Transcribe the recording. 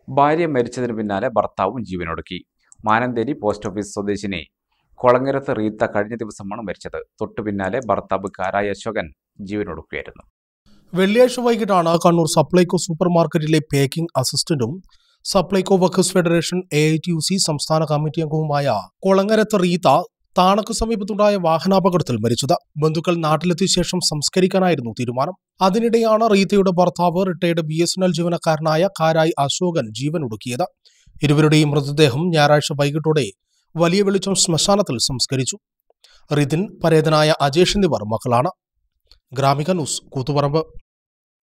ഭാര്യ മരിച്ചതിന് പിന്നാലെ ഭർത്താവും ജീവനൊടുക്കി മാനന്തേരി പോസ്റ്റ് ഓഫീസ് സ്വദേശിനി കൊളങ്ങരത്ത് റീത്ത കഴിഞ്ഞ ദിവസമാണ് മരിച്ചത് തൊട്ടു പിന്നാലെ ഭർത്താവ് കാരായ അശോകൻ ജീവനൊടുക്കുകയായിരുന്നു വെള്ളിയാഴ്ച വൈകിട്ടാണ് കണ്ണൂർ സപ്ലൈകോ സൂപ്പർ മാർക്കറ്റിലെ പേക്കിംഗ് അസിസ്റ്റന്റും Supplyco workers federation A I T U C സംസ്ഥാന കമ്മിറ്റി അംഗവുമായ കൊളങ്ങരത്ത് റീത്ത താണക്ക് സമീപത്തുണ്ടായ വാഹനാപകടത്തിൽ മരിച്ചത് ബന്ധുക്കൾ നാട്ടിലെത്തിയ ശേഷം സംസ്കരിക്കാനായിരുന്നു തീരുമാനം അതിനിടെയാണ് റീത്തയുടെ ഭർത്താവ് retired B S N L ജീവനക്കാരനായ കാരായി അശോകൻ ജീവൻ ഒടുക്കിയത് ഇരുവരുടെയും മൃതദേഹം ഞായറാഴ്ച വൈകിട്ടോടെ വലിയ വെളിച്ചം ശ്മശാനത്തിൽ സംസ്കരിച്ചു റിതിൻ പരേതനായ അജേഷ് എന്നിവർ മക്കളാണ് ഗ്രാമിക ന്യൂസ് കൂത്തുപറമ്പ്